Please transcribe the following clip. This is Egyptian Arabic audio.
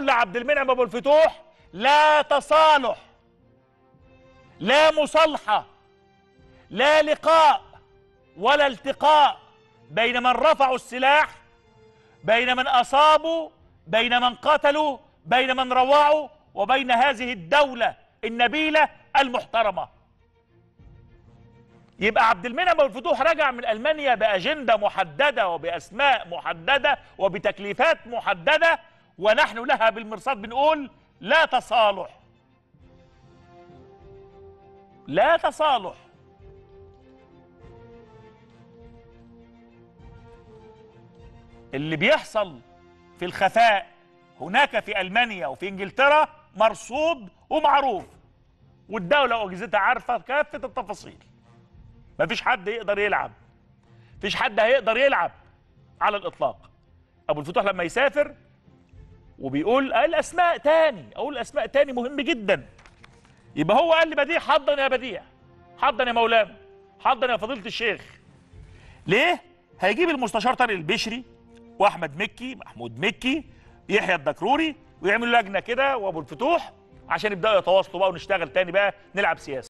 بقول لعبد المنعم ابو الفتوح لا تصالح لا مصالحه لا لقاء ولا التقاء بين من رفعوا السلاح بين من اصابوا بين من قتلوا بين من روعوا وبين هذه الدوله النبيله المحترمه يبقى عبد المنعم ابو الفتوح رجع من المانيا باجنده محدده وباسماء محدده وبتكليفات محدده ونحن لها بالمرصاد بنقول لا تصالح لا تصالح اللي بيحصل في الخفاء هناك في المانيا وفي انجلترا مرصود ومعروف والدوله واجهزتها عارفه كافه التفاصيل مفيش حد يقدر يلعب مفيش حد هيقدر يلعب على الاطلاق ابو الفتوح لما يسافر وبيقول قال اسماء تاني اقول اسماء تاني مهم جدا يبقى هو قال لي بديع حضن يا بديع حضن يا مولانا حضن يا فضيله الشيخ ليه هيجيب المستشار طارق البشري واحمد مكي محمود مكي يحيى الدكروري ويعملوا لجنه كده وابو الفتوح عشان يبداوا يتواصلوا بقى ونشتغل تاني بقى نلعب سياسه